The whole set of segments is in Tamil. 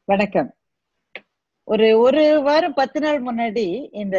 வணக்கம் ஒரு ஒரு வாரம் பத்து நாள் முன்னாடி இந்த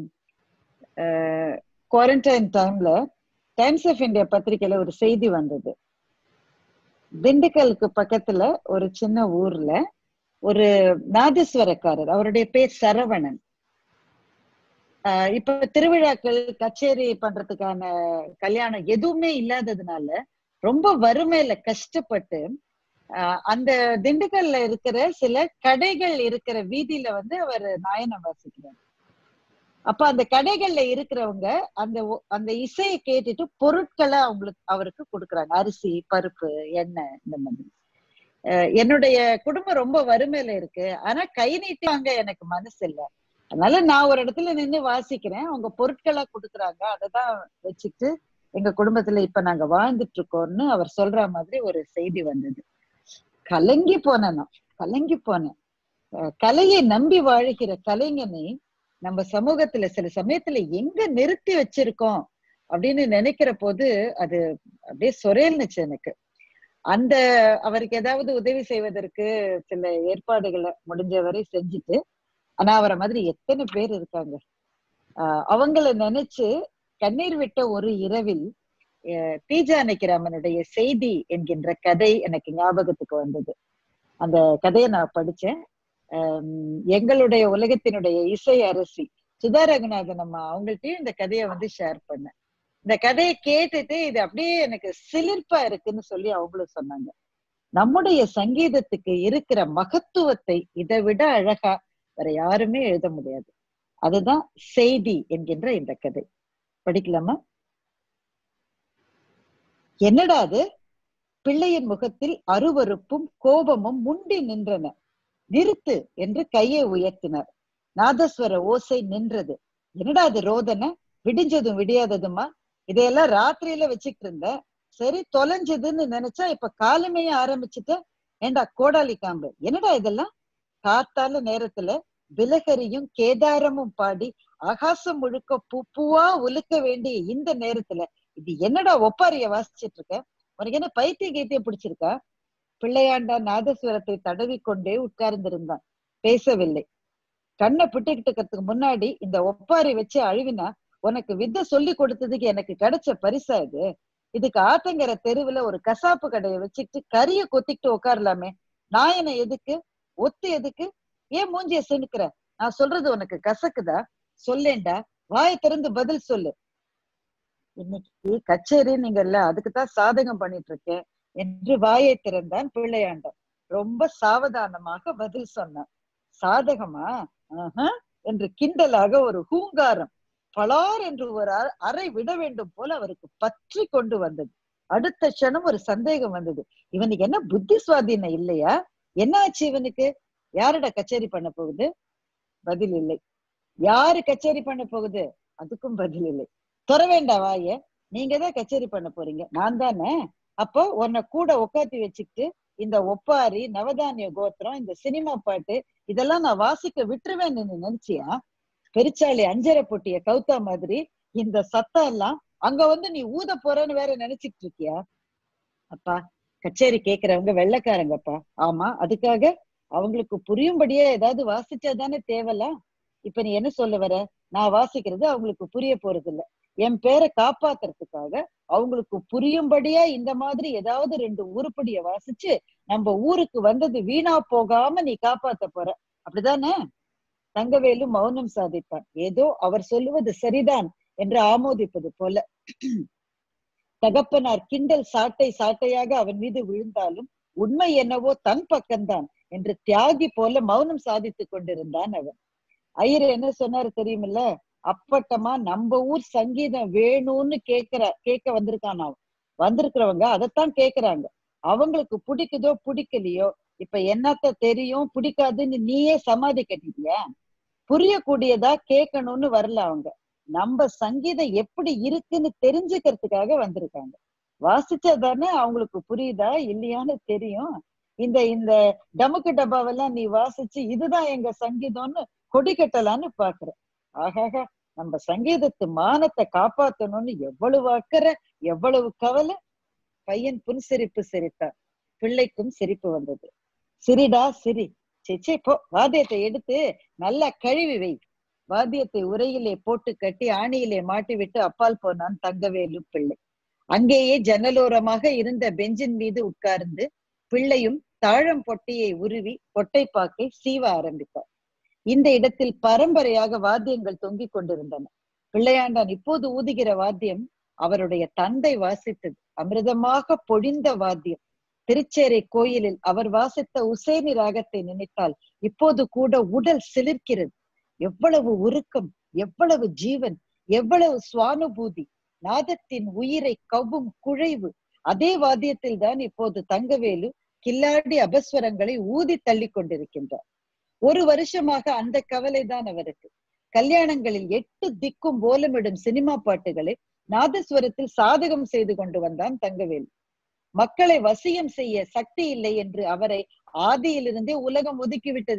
குவாரண்டைன் டைம்ல டைம்ஸ் ஆஃப் இந்தியா பத்திரிக்கையில ஒரு செய்தி வந்தது திண்டுக்கலுக்கு பக்கத்துல ஒரு சின்ன ஊர்ல ஒரு நாதஸ்வரக்காரர் அவருடைய பேர் சரவணன் ஆஹ் இப்ப திருவிழாக்கள் கச்சேரி பண்றதுக்கான கல்யாணம் எதுவுமே இல்லாததுனால ரொம்ப வறுமையில கஷ்டப்பட்டு ஆஹ் அந்த திண்டுக்கல்ல இருக்கிற சில கடைகள் இருக்கிற வீதியில வந்து அவர் நாயனம் வாசிக்கிறார் அப்ப அந்த கடைகள்ல இருக்கிறவங்க அந்த ஒ- அந்த இசையை கேட்டுட்டு பொருட்களை அவங்களுக்கு அவருக்கு கொடுக்குறாங்க அரிசி பருப்பு எண்ணெய் இந்த மாதிரி அஹ் என்னுடைய குடும்பம் ரொம்ப வறுமையில இருக்கு ஆனா கை நீட்டுவாங்க எனக்கு மனசு இல்ல அதனால நான் ஒரு இடத்துல நின்னு வாசிக்கிறேன் அவங்க பொருட்களா கொடுக்குறாங்க அததான் வச்சுட்டு எங்க குடும்பத்துல இப்ப நாங்க வாழ்ந்துட்டு இருக்கோம்னு அவர் சொல்ற மாதிரி ஒரு செய்தி வந்தது கலங்கி போனேன் நான் கலங்கி போனேன் அஹ் கலையை நம்பி வாழ்கிற கலைஞனை நம்ம சமூகத்துல சில சமயத்துல எங்க நிறுத்தி வச்சிருக்கோம் அப்படின்னு நினைக்கிற போது அது அப்படியே சொரேல்னுச்சு எனக்கு அந்த அவருக்கு ஏதாவது உதவி செய்வதற்கு சில ஏற்பாடுகளை முடிஞ்ச வரை செஞ்சுட்டு ஆனா அவரை மாதிரி எத்தனை பேர் இருக்காங்க ஆஹ் அவங்கள நினைச்சு கண்ணீர் விட்ட ஒரு இரவில் அஹ் டி ஜானகிராமனுடைய செய்தி என்கின்ற கதை எனக்கு ஞாபகத்துக்கு வந்தது அந்த கதையை நான் படிச்சேன் ஆம், எங்களுடைய உலகத்தினுடைய இசை அரசி சுதா ரகுநாதன் அம்மா அவங்கள்ட்டயும் இந்த கதையை வந்து ஷேர் பண்ணேன் இந்த கதையை கேட்டுட்டு இது அப்படியே எனக்கு சிலிர்ப்பா இருக்குன்னு சொல்லி அவங்களும் சொன்னாங்க நம்முடைய சங்கீதத்துக்கு இருக்கிற மகத்துவத்தை இதை விட அழகா வேற யாருமே எழுத முடியாது அதுதான் செய்தி என்கின்ற இந்த கதை படிக்கலாமா என்னடா அது பிள்ளையின் முகத்தில் அருவருப்பும் கோபமும் முண்டி நின்றன நிறுத்து என்று கையை உயர்த்தினார் நாதஸ்வர ஓசை நின்றது என்னடா அது ரோதனை விடிஞ்சதும் விடியாததுமா இதையெல்லாம் ராத்திரியில வச்சுக்கிட்டு இருந்த சரி தொலைஞ்சதுன்னு நினைச்சா இப்ப காலமைய ஆரம்பிச்சுட்ட ஏண்டா கோடாலி காம்பு என்னடா இதெல்லாம் காத்தால நேரத்துல விலகரியும் கேதாரமும் பாடி ஆகாசம் முழுக்க பூ பூவா உலுக்க வேண்டிய இந்த நேரத்துல இது என்னடா ஒப்பாரிய வாசிச்சிட்டு இருக்க உனக்கு என்ன பைத்திய கீத்தியம் பிடிச்சிருக்கா பிள்ளையாண்டா நாதஸ்வரத்தை தடவி கொண்டே உட்கார்ந்திருந்தான் பேசவில்லை கண்ணை பிட்டுக்கிட்டு முன்னாடி இந்த ஒப்பாரி வச்சு அழுவினா உனக்கு வித்தை சொல்லி கொடுத்ததுக்கு எனக்கு கிடைச்ச பரிசா இது இதுக்கு ஆத்தங்கர தெருவுல ஒரு கசாப்பு கடையை வச்சுக்கிட்டு கறிய கொத்திக்கிட்டு உட்காரலாமே நாயனை எதுக்கு ஒத்து எதுக்கு ஏன் மூஞ்சிய சினுக்குற நான் சொல்றது உனக்கு கசக்குதா சொல்லேன்டா வாயை திறந்து பதில் சொல்லு இன்னைக்கு கச்சேரி நீங்கல்ல அதுக்குதான் சாதகம் பண்ணிட்டு இருக்கேன் என்று வாயை திறந்தான் பிள்ளையாண்டன் ரொம்ப சாவதானமாக பதில் சொன்னான் சாதகமா ஆஹா என்று கிண்டலாக ஒரு ஹூங்காரம் பலார் என்று ஒரு அ- அறை விட வேண்டும் போல அவருக்கு பற்றி கொண்டு வந்தது அடுத்த க்ஷணம் ஒரு சந்தேகம் வந்தது இவனுக்கு என்ன புத்தி சுவாதீனம் இல்லையா என்ன ஆச்சு இவனுக்கு யாருடா கச்சேரி பண்ண போகுது பதில் இல்லை யாரு கச்சேரி பண்ண போகுது அதுக்கும் பதில் இல்லை துற வேண்டாம் வாய நீங்க தான் கச்சேரி பண்ண போறீங்க நான் தானே அப்போ உன்னை கூட உட்காத்தி வச்சுக்கிட்டு இந்த ஒப்பாரி நவதானிய கோத்திரம் இந்த சினிமா பாட்டு இதெல்லாம் நான் வாசிக்க விட்டுருவேன்னு நீ நினைச்சியா பெருச்சாளி அஞ்சரை பொட்டிய கவுத்தா மாதிரி இந்த சத்தம் எல்லாம் அங்க வந்து நீ ஊத போறன்னு வேற நினைச்சிட்டு இருக்கியா அப்பா கச்சேரி கேக்குறவங்க வெள்ளைக்காரங்கப்பா ஆமா அதுக்காக அவங்களுக்கு புரியும்படியே ஏதாவது வாசிச்சா தானே தேவலாம் இப்ப நீ என்ன சொல்ல வர நான் வாசிக்கிறது அவங்களுக்கு புரிய போறது இல்ல என் பேரை காப்பாத்துறதுக்காக அவங்களுக்கு புரியும்படியா இந்த மாதிரி ஏதாவது ரெண்டு உருப்படிய வாசிச்சு நம்ம ஊருக்கு வந்தது வீணா போகாம நீ காப்பாத்த போற அப்படிதானே தங்கவேலு மௌனம் சாதித்தான் ஏதோ அவர் சொல்லுவது சரிதான் என்று ஆமோதிப்பது போல தகப்பனார் கிண்டல் சாட்டை சாட்டையாக அவன் மீது விழுந்தாலும் உண்மை என்னவோ தன் பக்கம்தான் என்று தியாகி போல மௌனம் சாதித்துக் கொண்டிருந்தான் அவன் ஐயர் என்ன சொன்னாரு தெரியுமில்ல அப்பட்டமா நம்ம ஊர் சங்கீதம் வேணும்னு கேக்குற கேட்க வந்திருக்கான் அவன் வந்திருக்கிறவங்க அதைத்தான் கேக்குறாங்க அவங்களுக்கு பிடிக்குதோ பிடிக்கலையோ இப்ப என்னத்த தெரியும் பிடிக்காதுன்னு நீயே சமாதி கட்டிட்டியா புரியக்கூடியதா கேட்கணும்னு வரல அவங்க நம்ம சங்கீதம் எப்படி இருக்குன்னு தெரிஞ்சுக்கிறதுக்காக வந்திருக்காங்க வாசிச்சா தானே அவங்களுக்கு புரியுதா இல்லையான்னு தெரியும் இந்த இந்த டமுக்கு டப்பாவெல்லாம் நீ வாசிச்சு இதுதான் எங்க சங்கீதம்னு கொடி கட்டலான்னு பாக்குற ஆகாக நம்ம சங்கீதத்து மானத்தை காப்பாத்தணும்னு எவ்வளவு அக்கறை எவ்வளவு கவலை பையன் புன்சிரிப்பு சிரித்தான் பிள்ளைக்கும் சிரிப்பு வந்தது சிரிடா சிரி சேச்சே போ வாத்தியத்தை எடுத்து நல்லா கழுவி வை வாத்தியத்தை உரையிலே போட்டு கட்டி ஆணியிலே மாட்டிவிட்டு அப்பால் போனான் தங்கவேலு பிள்ளை அங்கேயே ஜன்னலோரமாக இருந்த பெஞ்சின் மீது உட்கார்ந்து பிள்ளையும் தாழம் பொட்டியை உருவி பொட்டைப்பாக்கை சீவ ஆரம்பித்தார் இந்த இடத்தில் பரம்பரையாக வாத்தியங்கள் தொங்கிக் கொண்டிருந்தன பிள்ளையாண்டான் இப்போது ஊதுகிற வாத்தியம் அவருடைய தந்தை வாசித்தது அமிர்தமாக பொழிந்த வாத்தியம் திருச்சேரை கோயிலில் அவர் வாசித்த உசேனி ராகத்தை நினைத்தால் இப்போது கூட உடல் சிலிர்க்கிறது எவ்வளவு உருக்கம் எவ்வளவு ஜீவன் எவ்வளவு சுவானுபூதி நாதத்தின் உயிரை கவ்வும் குழைவு அதே வாத்தியத்தில் தான் இப்போது தங்கவேலு கில்லாடி அபஸ்வரங்களை ஊதி தள்ளி கொண்டிருக்கின்றார் ஒரு வருஷமாக அந்த கவலைதான் அவருக்கு கல்யாணங்களில் எட்டு திக்கும் போலமிடும் சினிமா பாட்டுகளை நாதஸ்வரத்தில் சாதகம் செய்து கொண்டு வந்தான் தங்கவேலு மக்களை வசியம் செய்ய சக்தி இல்லை என்று அவரை ஆதியிலிருந்தே உலகம் ஒதுக்கிவிட்டது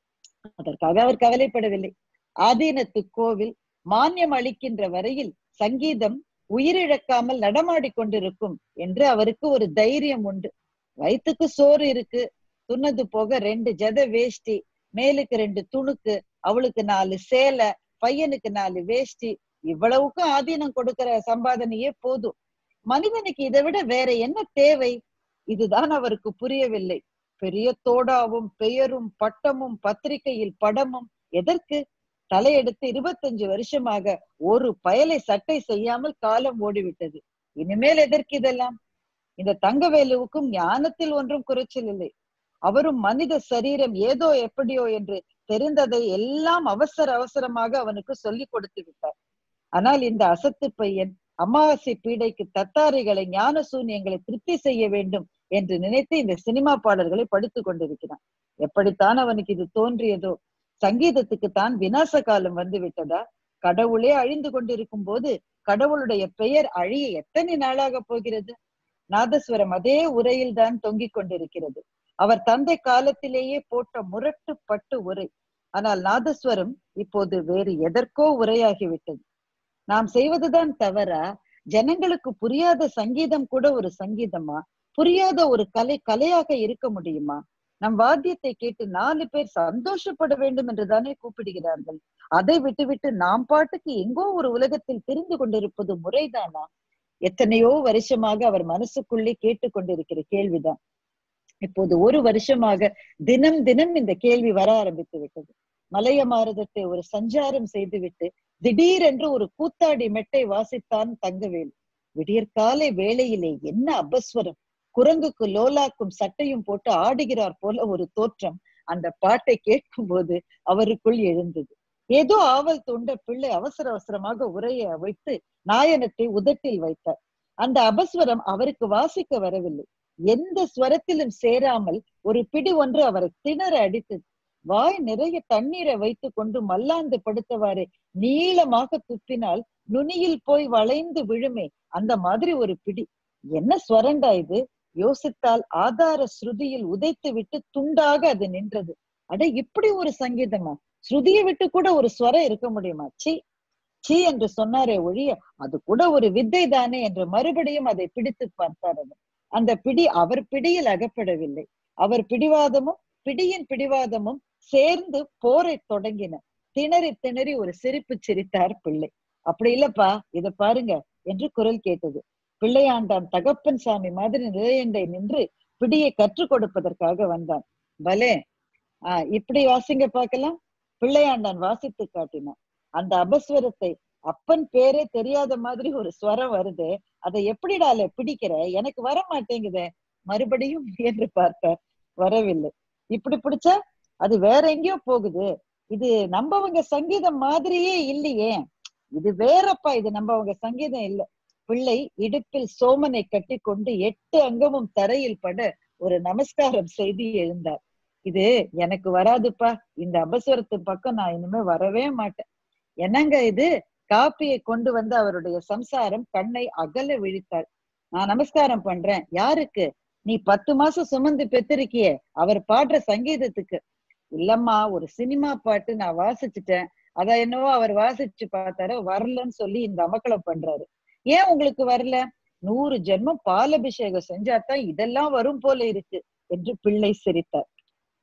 அதற்காக அவர் கவலைப்படவில்லை ஆதீனத்து கோவில் மானியம் அளிக்கின்ற வரையில் சங்கீதம் உயிரிழக்காமல் நடமாடி கொண்டிருக்கும் என்று அவருக்கு ஒரு தைரியம் உண்டு வயிற்றுக்கு சோறு இருக்கு துண்ணது போக ரெண்டு ஜத வேஷ்டி மேலுக்கு ரெண்டு துணுக்கு அவளுக்கு நாலு சேலை பையனுக்கு நாலு வேஷ்டி இவ்வளவுக்கும் ஆதீனம் கொடுக்கிற சம்பாதனையே போதும் மனிதனுக்கு இதை விட வேற என்ன தேவை இதுதான் அவருக்கு புரியவில்லை பெரிய தோடாவும் பெயரும் பட்டமும் பத்திரிகையில் படமும் எதற்கு தலையெடுத்து இருபத்தஞ்சு வருஷமாக ஒரு பயலை சட்டை செய்யாமல் காலம் ஓடிவிட்டது இனிமேல் எதற்கு இதெல்லாம் இந்த தங்கவேலுவுக்கும் ஞானத்தில் ஒன்றும் குறைச்சல் இல்லை அவரும் மனித சரீரம் ஏதோ எப்படியோ என்று தெரிந்ததை எல்லாம் அவசர அவசரமாக அவனுக்கு சொல்லி கொடுத்து விட்டார் ஆனால் இந்த அசத்து பையன் அமாவாசை பீடைக்கு தத்தாரிகளை ஞான சூன்யங்களை திருப்தி செய்ய வேண்டும் என்று நினைத்து இந்த சினிமா பாடல்களை படித்துக் கொண்டிருக்கிறான் எப்படித்தான் அவனுக்கு இது தோன்றியதோ சங்கீதத்துக்கு தான் விநாச காலம் வந்து விட்டதா கடவுளே அழிந்து கொண்டிருக்கும் போது கடவுளுடைய பெயர் அழிய எத்தனை நாளாக போகிறது நாதஸ்வரம் அதே உரையில் தான் தொங்கிக் கொண்டிருக்கிறது அவர் தந்தை காலத்திலேயே போட்ட முரட்டு பட்டு உரை ஆனால் நாதஸ்வரம் இப்போது வேறு எதற்கோ உரையாகிவிட்டது நாம் செய்வதுதான் தவறா ஜனங்களுக்கு புரியாத சங்கீதம் கூட ஒரு சங்கீதமா புரியாத ஒரு கலை கலையாக இருக்க முடியுமா நம் வாத்தியத்தை கேட்டு நாலு பேர் சந்தோஷப்பட வேண்டும் என்றுதானே கூப்பிடுகிறார்கள் அதை விட்டுவிட்டு நாம் பாட்டுக்கு எங்கோ ஒரு உலகத்தில் தெரிந்து கொண்டிருப்பது முறைதானா எத்தனையோ வருஷமாக அவர் மனசுக்குள்ளே கேட்டுக்கொண்டிருக்கிற கேள்விதான் இப்போது ஒரு வருஷமாக தினம் தினம் இந்த கேள்வி வர ஆரம்பித்து விட்டது மலைய மாரதத்தை ஒரு சஞ்சாரம் செய்துவிட்டு திடீரென்று ஒரு கூத்தாடி மெட்டை வாசித்தான் தங்கவேல் விடியற்காலை வேளையிலே என்ன அபஸ்வரம் குரங்குக்கு லோலாக்கும் சட்டையும் போட்டு ஆடுகிறார் போல ஒரு தோற்றம் அந்த பாட்டை கேட்கும் போது அவருக்குள் எழுந்தது ஏதோ ஆவல் தூண்ட பிள்ளை அவசர அவசரமாக உரையை வைத்து நாயனத்தை உதட்டில் வைத்தார் அந்த அபஸ்வரம் அவருக்கு வாசிக்க வரவில்லை எந்த ஸ்வரத்திலும் சேராமல் ஒரு பிடி ஒன்று அவரை திணற அடித்தது வாய் நிறைய தண்ணீரை வைத்துக் கொண்டு மல்லாந்து படுத்தவாறு நீளமாக துப்பினால் நுனியில் போய் வளைந்து விழுமே அந்த மாதிரி ஒரு பிடி என்ன ஸ்வரண்டா இது யோசித்தால் ஆதார ஸ்ருதியில் உதைத்து விட்டு துண்டாக அது நின்றது அட இப்படி ஒரு சங்கீதமா ஸ்ருதியை விட்டு கூட ஒரு ஸ்வரம் இருக்க முடியுமா சி சி என்று சொன்னாரே ஒழிய அது கூட ஒரு வித்தை தானே என்று மறுபடியும் அதை பிடித்து பார்த்தார் அவர் அந்த பிடி அவர் பிடியில் அகப்படவில்லை அவர் பிடிவாதமும் பிடியின் பிடிவாதமும் சேர்ந்து போரை தொடங்கின திணறி திணறி ஒரு சிரிப்பு சிரித்தார் பிள்ளை அப்படி இல்லப்பா இத பாருங்க என்று குரல் கேட்டது பிள்ளையாண்டான் தகப்பன் சாமி மாதிரி நிலையண்டை நின்று பிடியை கற்றுக் கொடுப்பதற்காக வந்தான் பலே ஆஹ் இப்படி வாசிங்க பார்க்கலாம் பிள்ளையாண்டான் வாசித்து காட்டினான் அந்த அபஸ்வரத்தை அப்பன் பேரே தெரியாத மாதிரி ஒரு ஸ்வரம் வருது அதை எப்படிடால பிடிக்கிற எனக்கு வர மாட்டேங்குதே மறுபடியும் முயன்று பார்த்தார் வரவில்லை இப்படி பிடிச்சா அது வேற எங்கேயோ போகுது இது நம்பவங்க சங்கீதம் மாதிரியே இல்லையே இது வேறப்பா இது நம்பவங்க சங்கீதம் இல்ல பிள்ளை இடுப்பில் சோமனை கட்டி கொண்டு எட்டு அங்கமும் தரையில் பட ஒரு நமஸ்காரம் செய்து எழுந்தார் இது எனக்கு வராதுப்பா இந்த அபஸ்வரத்து பக்கம் நான் இனிமே வரவே மாட்டேன் என்னங்க இது காப்பியை கொண்டு வந்து அவருடைய சம்சாரம் கண்ணை அகல விழித்தாள் நான் நமஸ்காரம் பண்றேன் யாருக்கு நீ பத்து மாசம் சுமந்து பெத்திருக்கியே அவர் பாடுற சங்கீதத்துக்கு இல்லம்மா ஒரு சினிமா பாட்டு நான் வாசிச்சுட்டேன் அத என்னவோ அவர் வாசிச்சு பார்த்தாரு வரலன்னு சொல்லி இந்த அமக்களம் பண்றாரு ஏன் உங்களுக்கு வரல நூறு ஜென்மம் பாலபிஷேகம் செஞ்சாதான் இதெல்லாம் வரும் போல இருக்கு என்று பிள்ளை சிரித்தார்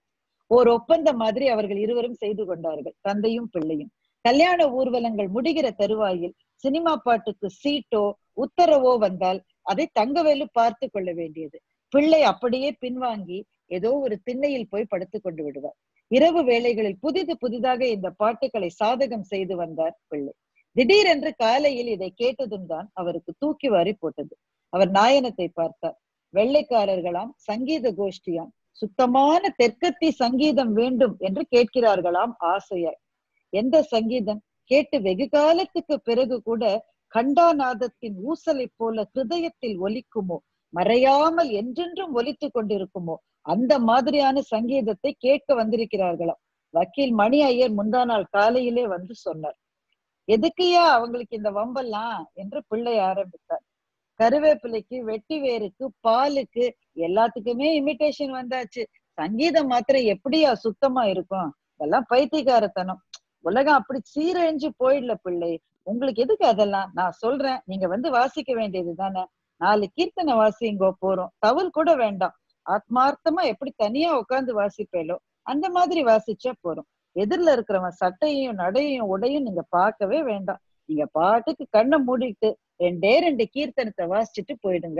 ஓர் ஒப்பந்தம் மாதிரி அவர்கள் இருவரும் செய்து கொண்டார்கள் தந்தையும் பிள்ளையும் கல்யாண ஊர்வலங்கள் முடிகிற தருவாயில் சினிமா பாட்டுக்கு சீட்டோ உத்தரவோ வந்தால் அதை தங்கவேலு பார்த்து கொள்ள வேண்டியது பிள்ளை அப்படியே பின்வாங்கி ஏதோ ஒரு திண்ணையில் போய் படுத்துக் கொண்டு விடுவார் இரவு வேளைகளில் புதிது புதிதாக இந்த பாட்டுகளை சாதகம் செய்து வந்தார் பிள்ளை திடீரென்று காலையில் இதை கேட்டதும் தான் அவருக்கு தூக்கி வாரி போட்டது அவர் நாயனத்தை பார்த்தார் வெள்ளைக்காரர்களாம் சங்கீத கோஷ்டியாம் சுத்தமான தெற்கத்தி சங்கீதம் வேண்டும் என்று கேட்கிறார்களாம் ஆசையாய் எந்த சங்கீதம் கேட்டு வெகு காலத்துக்கு பிறகு கூட கண்டாநாதத்தின் ஊசலை போல ஹிருதயத்தில் ஒலிக்குமோ மறையாமல் என்றென்றும் ஒலித்து கொண்டிருக்குமோ அந்த மாதிரியான சங்கீதத்தை கேட்க வந்திருக்கிறார்களாம் வக்கீல் மணி ஐயர் முந்தா நாள் காலையிலே வந்து சொன்னார் எதுக்குயா அவங்களுக்கு இந்த வம்பெல்லாம் என்று பிள்ளை ஆரம்பித்தார் கருவேப்பிலைக்கு வெட்டி வேருக்கு பாலுக்கு எல்லாத்துக்குமே இமிட்டேஷன் வந்தாச்சு சங்கீதம் மாத்திரம் எப்படியா சுத்தமா இருக்கும் இதெல்லாம் பைத்தியக்காரத்தனம் உலகம் அப்படி சீரழிஞ்சு போயிடல பிள்ளை உங்களுக்கு எதுக்கு அதெல்லாம் நான் சொல்றேன் நீங்க வந்து வாசிக்க வேண்டியது தானே நாலு கீர்த்தனை வாசிங்கோ போறோம் தவல் கூட வேண்டாம் ஆத்மார்த்தமா எப்படி தனியா உட்கார்ந்து வாசிப்பேலோ அந்த மாதிரி வாசிச்சா போறோம் எதிரில இருக்கிறவன் சட்டையும் நடையும் உடையும் நீங்க பார்க்கவே வேண்டாம் நீங்க பாட்டுக்கு கண்ணை மூடிட்டு ரெண்டே ரெண்டு கீர்த்தனத்தை வாசிச்சுட்டு போயிடுங்க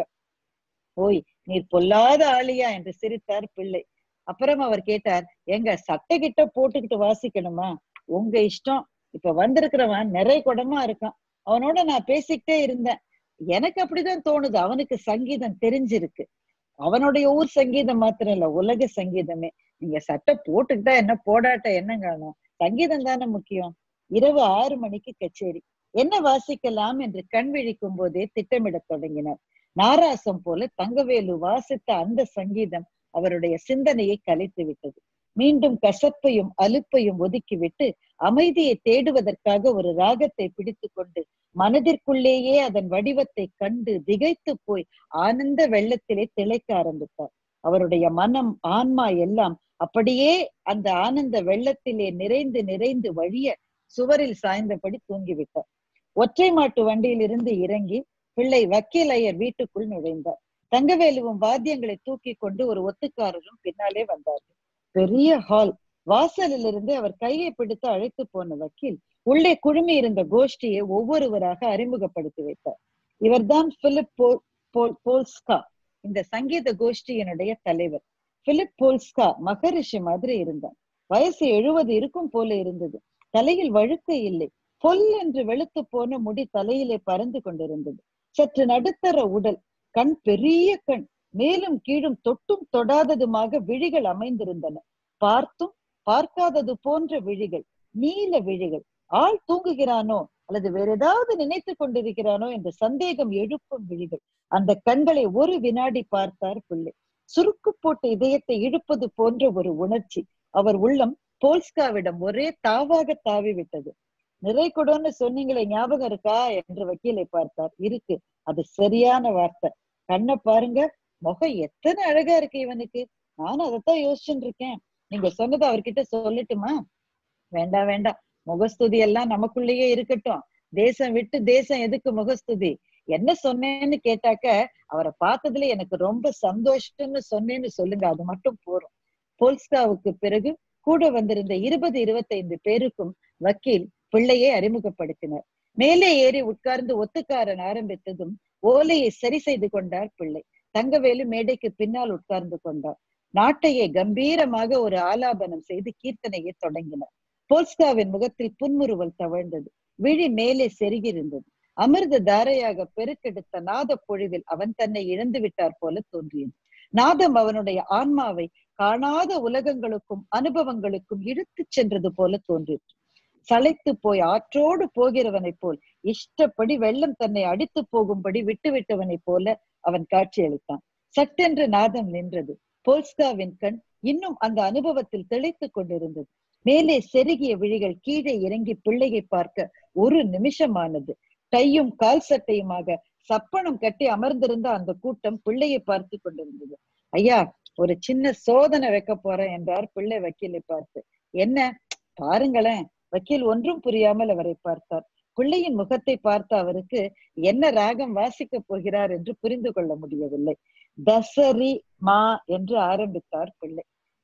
ஓய் நீர் பொல்லாத ஆளியா என்று சிரித்தார் பிள்ளை அப்புறம் அவர் கேட்டார் எங்க சட்டை கிட்ட போட்டுக்கிட்டு வாசிக்கணுமா உங்க இஷ்டம் இப்ப வந்திருக்கிறவன் நிறை குடமா இருக்கான் அவனோட நான் பேசிக்கிட்டே இருந்தேன் எனக்கு அப்படிதான் தோணுது அவனுக்கு சங்கீதம் தெரிஞ்சிருக்கு அவனுடைய ஊர் சங்கீதம் மாத்திரம் இல்ல உலக சங்கீதமே நீங்க சட்டை போட்டுக்கிட்டா என்ன போடாட்ட என்ன காணும் சங்கீதம் தானே முக்கியம் இரவு ஆறு மணிக்கு கச்சேரி என்ன வாசிக்கலாம் என்று கண் விழிக்கும் போதே திட்டமிடத் தொடங்கினார் நாராசம் போல தங்கவேலு வாசித்த அந்த சங்கீதம் அவருடைய சிந்தனையை கலைத்து விட்டது மீண்டும் கசப்பையும் அலுப்பையும் ஒதுக்கிவிட்டு அமைதியை தேடுவதற்காக ஒரு ராகத்தை பிடித்து கொண்டு மனதிற்குள்ளேயே அதன் வடிவத்தை கண்டு திகைத்து போய் ஆனந்த வெள்ளத்திலே திளைக்க ஆரம்பித்தார் அவருடைய மனம் ஆன்மா எல்லாம் அப்படியே அந்த ஆனந்த வெள்ளத்திலே நிறைந்து நிறைந்து வழிய சுவரில் சாய்ந்தபடி தூங்கிவிட்டார் ஒற்றை மாட்டு வண்டியில் இருந்து இறங்கி பிள்ளை வக்கீல் ஐயர் வீட்டுக்குள் நுழைந்தார் தங்கவேலுவும் வாத்தியங்களை தூக்கி கொண்டு ஒரு ஒத்துக்காரரும் பின்னாலே வந்தார்கள் பெரிய ஹால் வாசலில் இருந்து அவர் கையை பிடித்து அழைத்து போன வக்கீல் உள்ளே குழுமி இருந்த கோஷ்டியை ஒவ்வொருவராக அறிமுகப்படுத்தி வைத்தார் இவர்தான் பிலிப் போல் போல் போல்ஸ்கா இந்த சங்கீத கோஷ்டியினுடைய தலைவர் பிலிப் போல்ஸ்கா மகரிஷி மாதிரி இருந்தார் வயசு எழுபது இருக்கும் போல இருந்தது தலையில் வழுக்கை இல்லை பொல் என்று வெளுத்து போன முடி தலையிலே பறந்து கொண்டிருந்தது சற்று நடுத்தர உடல் கண் பெரிய கண் மேலும் கீழும் தொட்டும் தொடாததுமாக விழிகள் அமைந்திருந்தன பார்த்தும் பார்க்காதது போன்ற விழிகள் நீல விழிகள் ஆள் தூங்குகிறானோ அல்லது வேற ஏதாவது நினைத்து கொண்டிருக்கிறானோ என்ற சந்தேகம் எழுப்பும் விழிகள் அந்த கண்களை ஒரு வினாடி பார்த்தார் பிள்ளை சுருக்கு போட்ட இதயத்தை இழுப்பது போன்ற ஒரு உணர்ச்சி அவர் உள்ளம் போல்ஸ்காவிடம் ஒரே தாவாக தாவி விட்டது நிறை கொடுன்னு சொன்னீங்களே ஞாபகம் இருக்கா என்று வக்கீலை பார்த்தார் இருக்கு அது சரியான வார்த்தை கண்ணை பாருங்க முகம் எத்தனை அழகா இருக்கு இவனுக்கு நானும் அதைத்தான் யோசிச்சுட்டு இருக்கேன் நீங்க சொன்னதை அவர்கிட்ட சொல்லட்டுமா வேண்டாம் வேண்டாம் முகஸ்துதி எல்லாம் நமக்குள்ளேயே இருக்கட்டும் தேசம் விட்டு தேசம் எதுக்கு முகஸ்துதி என்ன சொன்னேன்னு கேட்டாக்க அவரை பார்த்ததுல எனக்கு ரொம்ப சந்தோஷம்னு சொன்னேன்னு சொல்லுங்க அது மட்டும் போறோம் போல்ஸ்காவுக்கு பிறகு கூட வந்திருந்த இருபது இருபத்தைந்து பேருக்கும் வக்கீல் பிள்ளையை அறிமுகப்படுத்தினார் மேலே ஏறி உட்கார்ந்து ஒத்துக்காரன் ஆரம்பித்ததும் ஓலையை சரி செய்து கொண்டார் பிள்ளை தங்கவேலு மேடைக்கு பின்னால் உட்கார்ந்து கொண்டார் நாட்டையே கம்பீரமாக ஒரு ஆலாபனம் செய்து கீர்த்தனையை தொடங்கினார் போல்ஸ்காவின் முகத்தில் புன்முறுவல் தவழ்ந்தது விழி மேலே செருகியிருந்தது அமிர்த தாரையாக பெருக்கெடுத்த நாத பொழிவில் அவன் தன்னை இழந்து விட்டார் போல தோன்றியது நாதம் அவனுடைய ஆன்மாவை காணாத உலகங்களுக்கும் அனுபவங்களுக்கும் இழுத்துச் சென்றது போல தோன்றிற்று சளைத்து போய் ஆற்றோடு போகிறவனைப் போல் இஷ்டப்படி வெள்ளம் தன்னை அடித்து போகும்படி விட்டு விட்டவனைப் போல அவன் காட்சியளித்தான் சட்டென்று நாதம் நின்றது போல்ஸ்காவின் கண் இன்னும் அந்த அனுபவத்தில் திளைத்துக் கொண்டிருந்தது மேலே செருகிய விழிகள் கீழே இறங்கி பிள்ளையை பார்க்க ஒரு நிமிஷமானது டையும் கால் சட்டையுமாக சப்பனம் கட்டி அமர்ந்திருந்த அந்த கூட்டம் பிள்ளையை பார்த்து கொண்டிருந்தது ஐயா ஒரு சின்ன சோதனை வைக்க போறேன் என்றார் பிள்ளை வக்கீலை பார்த்து என்ன பாருங்களேன் வக்கீல் ஒன்றும் புரியாமல் அவரை பார்த்தார் பிள்ளையின் முகத்தை பார்த்த அவருக்கு என்ன ராகம் வாசிக்க போகிறார் என்று புரிந்து கொள்ள முடியவில்லை தசரி மா என்று ஆரம்பித்தார் பிள்ளை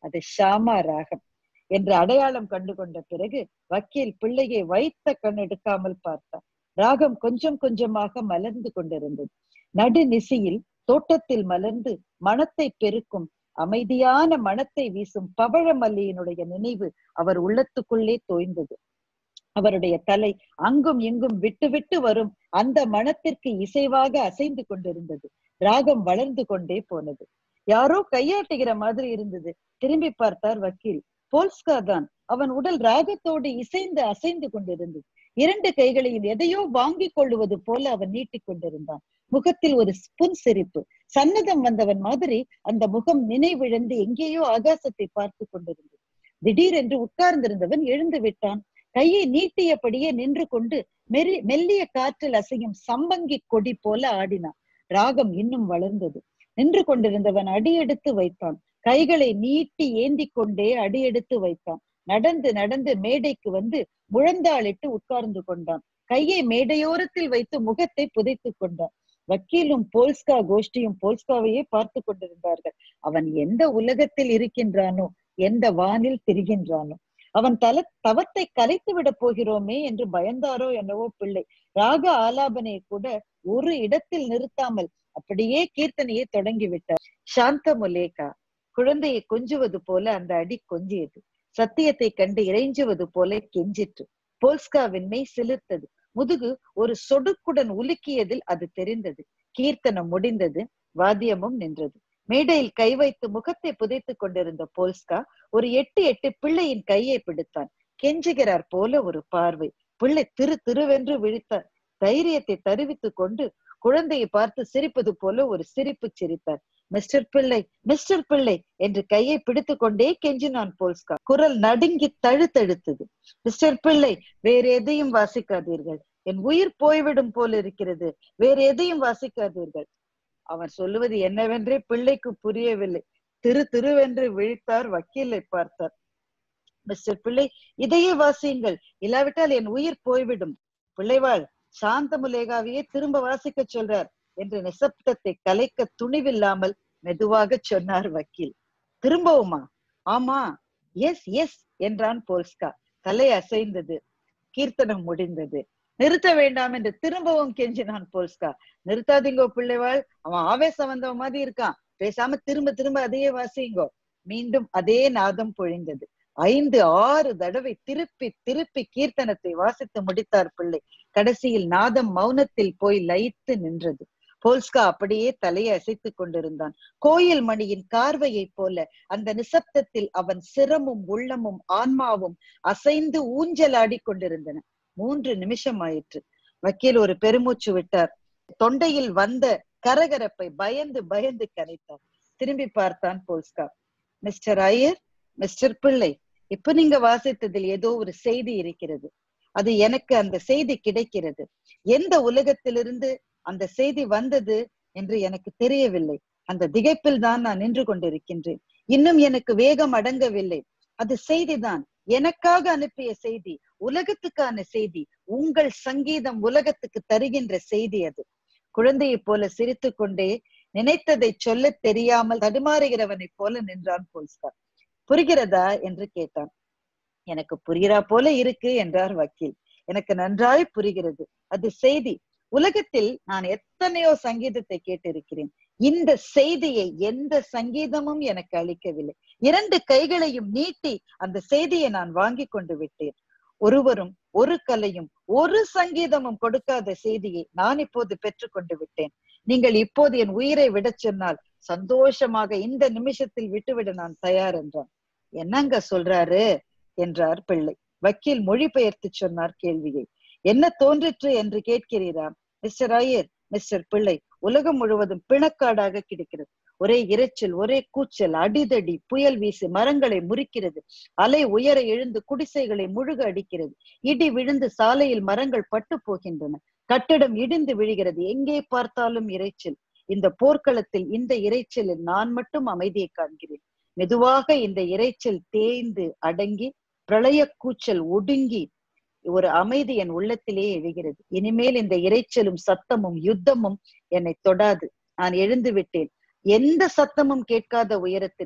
அது ஷாமா ராகம் என்று அடையாளம் கண்டு கொண்ட பிறகு வக்கீல் பிள்ளையை வைத்த கண் எடுக்காமல் பார்த்தார் ராகம் கொஞ்சம் கொஞ்சமாக மலர்ந்து கொண்டிருந்தது நடுநிசியில் தோட்டத்தில் மலர்ந்து மனத்தை பெருக்கும் அமைதியான மனத்தை வீசும் பவழமல்லியினுடைய நினைவு அவர் உள்ளத்துக்குள்ளே தோய்ந்தது அவருடைய தலை அங்கும் இங்கும் விட்டு விட்டு வரும் அந்த மனத்திற்கு இசைவாக அசைந்து கொண்டிருந்தது ராகம் வளர்ந்து கொண்டே போனது யாரோ கையாட்டுகிற மாதிரி இருந்தது திரும்பி பார்த்தார் வக்கீல் போல்ஸ்கா தான் அவன் உடல் ராகத்தோடு இசைந்து அசைந்து கொண்டிருந்தது இரண்டு கைகளையும் எதையோ வாங்கிக் கொள்ளுவது போல அவன் நீட்டிக் கொண்டிருந்தான் முகத்தில் ஒரு புன் சிரிப்பு சன்னதம் வந்தவன் மாதிரி அந்த முகம் நினைவிழந்து எங்கேயோ ஆகாசத்தை பார்த்து கொண்டிருந்தது திடீரென்று உட்கார்ந்திருந்தவன் எழுந்து விட்டான் கையை நீட்டியபடியே நின்று கொண்டு மெரி மெல்லிய காற்றில் அசையும் சம்பங்கி கொடி போல ஆடினான் ராகம் இன்னும் வளர்ந்தது நின்று கொண்டிருந்தவன் அடியெடுத்து வைத்தான் கைகளை நீட்டி ஏந்தி கொண்டே அடியெடுத்து வைத்தான் நடந்து நடந்து மேடைக்கு வந்து முழந்தாளிட்டு உட்கார்ந்து கொண்டான் கையை மேடையோரத்தில் வைத்து முகத்தை புதைத்துக் கொண்டான் வக்கீலும் போல்ஸ்கா கோஷ்டியும் போல்ஸ்காவையே பார்த்து கொண்டிருந்தார்கள் அவன் எந்த உலகத்தில் இருக்கின்றானோ எந்த வானில் திரிகின்றானோ அவன் தல தவத்தை கலைத்து விட போகிறோமே என்று பயந்தாரோ என்னவோ பிள்ளை ராக ஆலாபனை கூட ஒரு இடத்தில் நிறுத்தாமல் அப்படியே கீர்த்தனையை தொடங்கி விட்டார் சாந்த முலேகா குழந்தையை கொஞ்சுவது போல அந்த அடி கொஞ்சியது சத்தியத்தை கண்டு இறைஞ்சுவது போல கெஞ்சிற்று போல்ஸ்காவின் மெய் சிலிர்த்தது முதுகு ஒரு சொடுக்குடன் உலுக்கியதில் அது தெரிந்தது கீர்த்தனம் முடிந்தது வாத்தியமும் நின்றது மேடையில் கை வைத்து முகத்தை புதைத்துக் கொண்டிருந்த போல்ஸ்கா ஒரு எட்டு எட்டு பிள்ளையின் கையை பிடித்தான் கெஞ்சுகிறார் போல ஒரு பார்வை பிள்ளை திரு திருவென்று விழித்தார் தைரியத்தை தருவித்துக் கொண்டு குழந்தையை பார்த்து சிரிப்பது போல ஒரு சிரிப்பு சிரித்தார் மிஸ்டர் பிள்ளை மிஸ்டர் பிள்ளை என்று கையை பிடித்து கொண்டே கெஞ்சினான் போல்ஸ்கா குரல் நடுங்கி தழுத்தழுத்தது மிஸ்டர் பிள்ளை வேற எதையும் வாசிக்காதீர்கள் என் உயிர் போய்விடும் போல இருக்கிறது வேற எதையும் வாசிக்காதீர்கள் அவன் சொல்லுவது என்னவென்றே பிள்ளைக்கு புரியவில்லை திரு திருவென்று விழித்தார் வக்கீலை பார்த்தார் மிஸ்டர் பிள்ளை இதையே வாசியுங்கள் இல்லாவிட்டால் என் உயிர் போய்விடும் பிள்ளைவாள் சாந்தமுலேகாவையே திரும்ப வாசிக்க சொல்றார் என்று நிசப்தத்தை கலைக்க துணிவில்லாமல் மெதுவாக சொன்னார் வக்கீல் திரும்பவுமா ஆமா எஸ் எஸ் என்றான் போல்ஸ்கா தலை அசைந்தது கீர்த்தனம் முடிந்தது நிறுத்த வேண்டாம் என்று திரும்பவும் கெஞ்சினான் போல்ஸ்கா நிறுத்தாதீங்கோ பிள்ளைவாள் அவன் ஆவேசம் வந்தவன் மாதிரி இருக்கான் பேசாம திரும்ப திரும்ப அதையே வாசிங்கோ மீண்டும் அதே நாதம் பொழிந்தது ஐந்து ஆறு தடவை திருப்பி திருப்பி கீர்த்தனத்தை வாசித்து முடித்தார் பிள்ளை கடைசியில் நாதம் மௌனத்தில் போய் லயித்து நின்றது போல்ஸ்கா அப்படியே தலையை அசைத்துக் கொண்டிருந்தான் கோயில் மணியின் கார்வையை போல அந்த நிசப்தத்தில் அவன் சிரமும் உள்ளமும் ஆன்மாவும் அசைந்து ஊஞ்சலாடி கொண்டிருந்தன மூன்று நிமிஷம் ஆயிற்று வக்கீல் ஒரு பெருமூச்சு விட்டார் தொண்டையில் வந்த கரகரப்பை பயந்து பயந்து கரைத்தார் திரும்பி பார்த்தான் போல்ஸ்கா மிஸ்டர் ஐயர் மிஸ்டர் பிள்ளை இப்ப நீங்க வாசித்ததில் ஏதோ ஒரு செய்தி இருக்கிறது அது எனக்கு அந்த செய்தி கிடைக்கிறது எந்த உலகத்திலிருந்து அந்த செய்தி வந்தது என்று எனக்கு தெரியவில்லை அந்த திகைப்பில் தான் நான் நின்று கொண்டிருக்கின்றேன் இன்னும் எனக்கு வேகம் அடங்கவில்லை அது செய்திதான் எனக்காக அனுப்பிய செய்தி உலகத்துக்கான செய்தி உங்கள் சங்கீதம் உலகத்துக்கு தருகின்ற செய்தி அது குழந்தையை போல சிரித்து கொண்டே நினைத்ததை சொல்ல தெரியாமல் தடுமாறுகிறவனை போல நின்றான் போல்ஸ்கார் புரிகிறதா என்று கேட்டான் எனக்கு புரிகிறா போல இருக்கு என்றார் வக்கீல் எனக்கு நன்றாய் புரிகிறது அது செய்தி உலகத்தில் நான் எத்தனையோ சங்கீதத்தை கேட்டிருக்கிறேன் இந்த செய்தியை எந்த சங்கீதமும் எனக்கு அளிக்கவில்லை இரண்டு கைகளையும் நீட்டி அந்த செய்தியை நான் வாங்கி கொண்டு விட்டேன் ஒருவரும் ஒரு கலையும் ஒரு சங்கீதமும் கொடுக்காத செய்தியை நான் இப்போது பெற்றுக்கொண்டு விட்டேன் நீங்கள் இப்போது என் உயிரை விடச் சொன்னால் சந்தோஷமாக இந்த நிமிஷத்தில் விட்டுவிட நான் தயார் என்றான் என்னங்க சொல்றாரு என்றார் பிள்ளை வக்கீல் மொழிபெயர்த்து சொன்னார் கேள்வியை என்ன தோன்றிற்று என்று கேட்கிறீரா மிஸ்டர் ஐயர் மிஸ்டர் பிள்ளை உலகம் முழுவதும் பிணக்காடாக கிடக்கிறது ஒரே இரைச்சல் ஒரே கூச்சல் அடிதடி புயல் வீசி மரங்களை முறிக்கிறது அலை உயர எழுந்து குடிசைகளை முழுக அடிக்கிறது இடி விழுந்து சாலையில் மரங்கள் பட்டு போகின்றன கட்டிடம் இடிந்து விழுகிறது எங்கே பார்த்தாலும் இரைச்சல் இந்த போர்க்களத்தில் இந்த இரைச்சலில் நான் மட்டும் அமைதியை காண்கிறேன் மெதுவாக இந்த இரைச்சல் தேய்ந்து அடங்கி பிரளய கூச்சல் ஒடுங்கி ஒரு அமைதி என் உள்ளத்திலே எழுகிறது இனிமேல் இந்த இரைச்சலும் சத்தமும் யுத்தமும் என்னை தொடாது நான் எழுந்து விட்டேன் எந்த சத்தமும் கேட்காத உயரத்திற்கு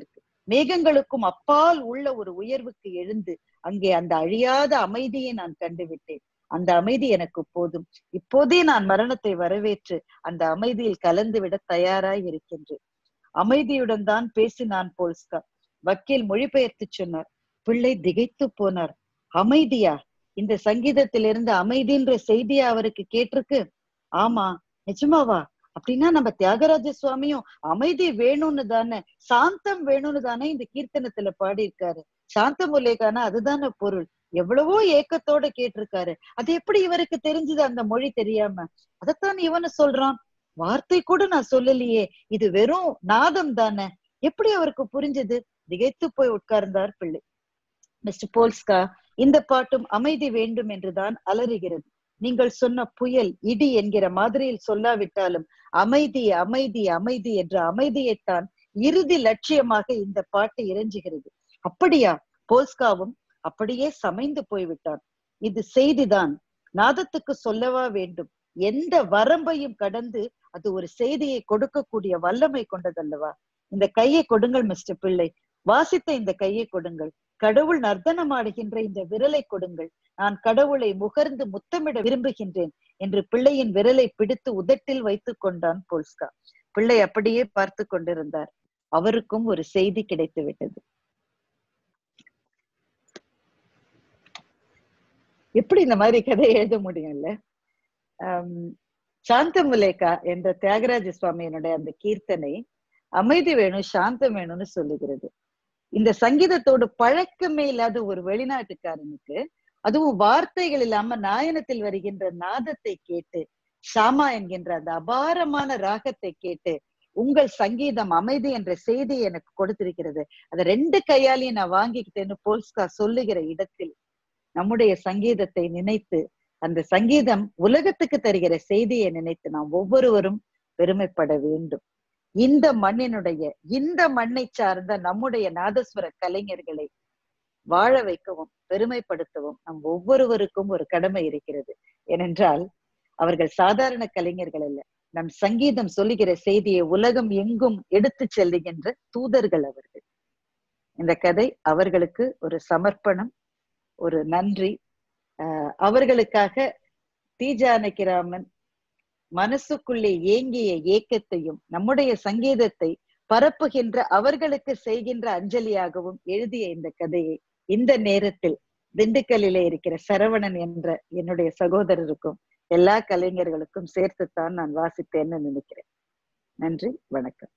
மேகங்களுக்கும் அப்பால் உள்ள ஒரு உயர்வுக்கு எழுந்து அங்கே அந்த அழியாத அமைதியை நான் கண்டுவிட்டேன் அந்த அமைதி எனக்கு போதும் இப்போதே நான் மரணத்தை வரவேற்று அந்த அமைதியில் கலந்து விட தயாராய் இருக்கின்றேன் அமைதியுடன் தான் பேசினான் போல்ஸ்கா வக்கீல் மொழிபெயர்த்து சொன்னார் பிள்ளை திகைத்து போனார் அமைதியா இந்த சங்கீதத்திலிருந்து அமைதின்ற செய்தியா அவருக்கு கேட்டிருக்கு ஆமா நிஜமாவா அப்படின்னா நம்ம தியாகராஜ சுவாமியும் அமைதி வேணும்னு தானே சாந்தம் வேணும்னு தானே இந்த கீர்த்தனத்துல பாடியிருக்காரு சாந்தமுலேகானா அதுதானே பொருள் எவ்வளவோ ஏக்கத்தோட கேட்டிருக்காரு அது எப்படி இவருக்கு தெரிஞ்சது அந்த மொழி தெரியாம அதத்தான் இவனு சொல்றான் வார்த்தை கூட நான் சொல்லலையே இது வெறும் நாதம் தானே எப்படி அவருக்கு புரிஞ்சது திகைத்து போய் உட்கார்ந்தார் பிள்ளை மிஸ்டர் போல்ஸ்கா இந்த பாட்டும் அமைதி வேண்டும் என்றுதான் அலறுகிறது நீங்கள் சொன்ன புயல் இடி என்கிற மாதிரியில் சொல்லாவிட்டாலும் அமைதி அமைதி அமைதி என்ற அமைதியைத்தான் இறுதி லட்சியமாக இந்த பாட்டு இறைஞ்சுகிறது அப்படியா போல்ஸ்காவும் அப்படியே சமைந்து போய்விட்டான் இது செய்திதான் நாதத்துக்கு சொல்லவா வேண்டும் எந்த வரம்பையும் கடந்து அது ஒரு செய்தியை கொடுக்கக்கூடிய வல்லமை கொண்டதல்லவா இந்த கையை கொடுங்கள் மிஸ்டர் பிள்ளை வாசித்த இந்த கையை கொடுங்கள் கடவுள் நர்த்தனமாடுகின்ற இந்த விரலை கொடுங்கள் நான் கடவுளை முகர்ந்து முத்தமிட விரும்புகின்றேன் என்று பிள்ளையின் விரலை பிடித்து உதட்டில் வைத்துக் கொண்டான் போல்ஸ்கா பிள்ளை அப்படியே பார்த்து கொண்டிருந்தார் அவருக்கும் ஒரு செய்தி கிடைத்து விட்டது எப்படி இந்த மாதிரி கதை எழுத முடியும்ல ஆஹ் சாந்தமுலேகா என்ற தியாகராஜ சுவாமியினுடைய அந்த கீர்த்தனை அமைதி வேணும் சாந்தம் வேணும்னு சொல்லுகிறது இந்த சங்கீதத்தோடு பழக்கமே இல்லாத ஒரு வெளிநாட்டுக்காரனுக்கு அதுவும் வார்த்தைகள் இல்லாம நாயனத்தில் வருகின்ற நாதத்தை கேட்டு ஷாமா என்கின்ற அந்த அபாரமான ராகத்தை கேட்டு உங்கள் சங்கீதம் அமைதி என்ற செய்தி எனக்கு கொடுத்திருக்கிறது அதை ரெண்டு கையாலையும் நான் வாங்கிக்கிட்டேன்னு போல்ஸ்கா சொல்லுகிற இடத்தில் நம்முடைய சங்கீதத்தை நினைத்து அந்த சங்கீதம் உலகத்துக்கு தருகிற செய்தியை நினைத்து நாம் ஒவ்வொருவரும் பெருமைப்பட வேண்டும் இந்த மண்ணினுடைய இந்த மண்ணை சார்ந்த நம்முடைய நாதஸ்வர கலைஞர்களை வாழ வைக்கவும் பெருமைப்படுத்தவும் நம் ஒவ்வொருவருக்கும் ஒரு கடமை இருக்கிறது ஏனென்றால் அவர்கள் சாதாரண கலைஞர்கள் அல்ல நம் சங்கீதம் சொல்லுகிற செய்தியை உலகம் எங்கும் எடுத்து செல்லுகின்ற தூதர்கள் அவர்கள் இந்த கதை அவர்களுக்கு ஒரு சமர்ப்பணம் ஒரு நன்றி ஆஹ் அவர்களுக்காக தி ஜானகிராமன் மனசுக்குள்ளே ஏங்கிய ஏக்கத்தையும் நம்முடைய சங்கீதத்தை பரப்புகின்ற அவர்களுக்கு செய்கின்ற அஞ்சலியாகவும் எழுதிய இந்த கதையை இந்த நேரத்தில் திண்டுக்கல்லிலே இருக்கிற சரவணன் என்ற என்னுடைய சகோதரருக்கும் எல்லா கலைஞர்களுக்கும் சேர்த்துத்தான் நான் வாசித்தேன்னு நினைக்கிறேன் நன்றி வணக்கம்